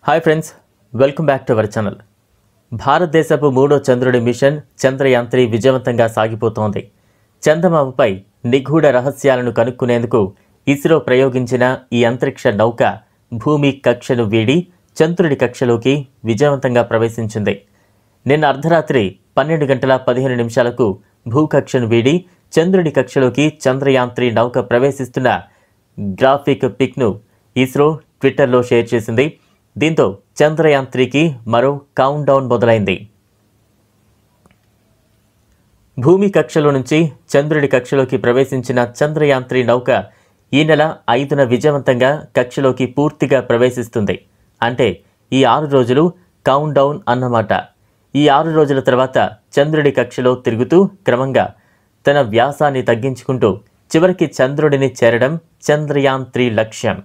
hi friends welcome back to our channel భారతదేశపు మూడో చంద్రుడి మిషన్ చంద్రయాన్ త్రీ విజయవంతంగా సాగిపోతోంది చందమామపై నిగూఢ రహస్యాలను కనుక్కునేందుకు ఇస్రో ప్రయోగించిన ఈ అంతరిక్ష నౌక భూమి కక్షను వీడి చంద్రుడి కక్షలోకి విజయవంతంగా ప్రవేశించింది నిన్న అర్ధరాత్రి పన్నెండు గంటల పదిహేను నిమిషాలకు భూకక్షను వీడి చంద్రుడి కక్షలోకి చంద్రయాన్ త్రీ నౌక ప్రవేశిస్తున్న గ్రాఫిక్ పిక్ను ఇస్రో ట్విట్టర్లో షేర్ చేసింది దీంతో చంద్రయాన్ త్రీకి మరో కౌంట్ డౌన్ మొదలైంది భూమి కక్షలో నుంచి చంద్రుడి కక్షలోకి ప్రవేశించిన చంద్రయాన్ త్రీ నౌక ఈ నెల ఐదున విజయవంతంగా కక్షలోకి పూర్తిగా ప్రవేశిస్తుంది అంటే ఈ ఆరు రోజులు కౌంట్ డౌన్ అన్నమాట ఈ ఆరు రోజుల తర్వాత చంద్రుడి కక్షలో తిరుగుతూ క్రమంగా తన వ్యాసాన్ని తగ్గించుకుంటూ చివరికి చంద్రుడిని చేరడం చంద్రయాన్ త్రీ లక్ష్యం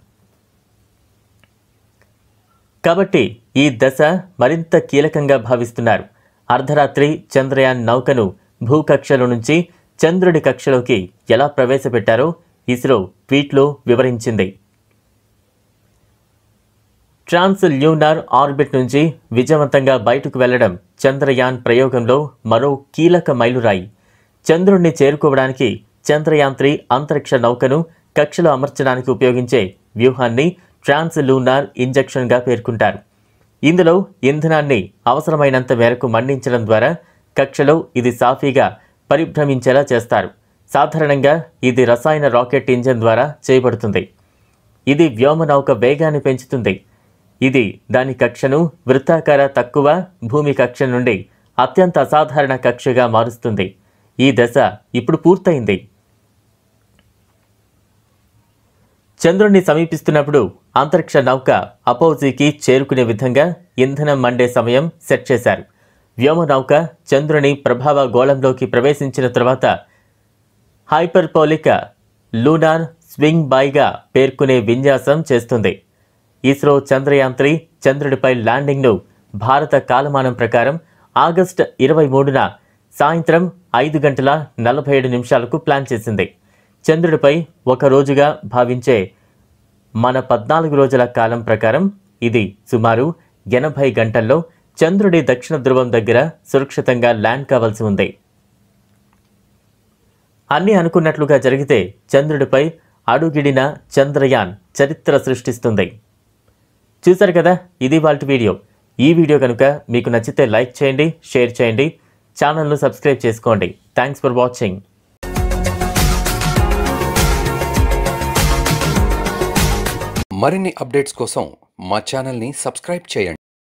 కాబట్టి ఈ దశ మరింత కీలకంగా భావిస్తున్నారు అర్ధరాత్రి చంద్రయాన్ నౌకను భూకక్షలో నుంచి చంద్రుడి కక్షలోకి ఎలా ప్రవేశపెట్టారో ఇస్రో ట్వీట్లో వివరించింది ట్రాన్స్ ల్యూనార్ ఆర్బిట్ నుంచి విజయవంతంగా బయటకు వెళ్లడం చంద్రయాన్ ప్రయోగంలో మరో కీలక మైలురాయి చంద్రుడిని చేరుకోవడానికి చంద్రయాన్ త్రీ అంతరిక్ష నౌకను కక్షలో అమర్చడానికి ఉపయోగించే వ్యూహాన్ని ట్రాన్స్ లూనార్ ఇంజెక్షన్గా పేర్కొంటారు ఇందులో ఇంధనాన్ని అవసరమైనంత మేరకు మండించడం ద్వారా కక్షలో ఇది సాఫీగా పరిభ్రమించేలా చేస్తారు సాధారణంగా ఇది రసాయన రాకెట్ ఇంజన్ ద్వారా చేయబడుతుంది ఇది వ్యోమనౌక వేగాన్ని పెంచుతుంది ఇది దాని కక్షను వృత్తాకార తక్కువ భూమి కక్ష నుండి అత్యంత అసాధారణ కక్షగా మారుస్తుంది ఈ దశ ఇప్పుడు పూర్తయింది చంద్రుణ్ణి సమీపిస్తున్నప్పుడు అంతరిక్ష నౌక అపోజీకి చేరుకునే విధంగా ఇంధనం మండే సమయం సెట్ చేశారు వ్యోమనౌక చంద్రుని ప్రభావ గోళంలోకి ప్రవేశించిన తర్వాత హైపర్పోలిక్ లూనార్ స్వింగ్ బాయ్గా పేర్కొనే విన్యాసం చేస్తుంది ఇస్రో చంద్రయాన్ త్రీ చంద్రుడిపై ల్యాండింగ్ను భారత కాలమానం ప్రకారం ఆగస్టు ఇరవై మూడున సాయంత్రం ఐదు గంటల నలభై ఏడు నిమిషాలకు ప్లాన్ చేసింది చంద్రుడిపై ఒక రోజుగా భావించే మన పద్నాలుగు రోజుల కాలం ప్రకారం ఇది సుమారు ఎనభై గంటల్లో చంద్రుడి దక్షిణ ధ్రువం దగ్గర సురక్షితంగా ల్యాండ్ కావాల్సి ఉంది అన్నీ అనుకున్నట్లుగా జరిగితే చంద్రుడిపై అడుగిడిన చంద్రయాన్ చరిత్ర సృష్టిస్తుంది చూశారు కదా ఇది వాళ్ళ వీడియో ఈ వీడియో కనుక మీకు నచ్చితే లైక్ చేయండి షేర్ చేయండి ఛానల్ను సబ్స్క్రైబ్ చేసుకోండి థ్యాంక్స్ ఫర్ వాచింగ్ మరిన్ని అప్డేట్స్ కోసం మా ఛానల్ని సబ్స్క్రైబ్ చేయండి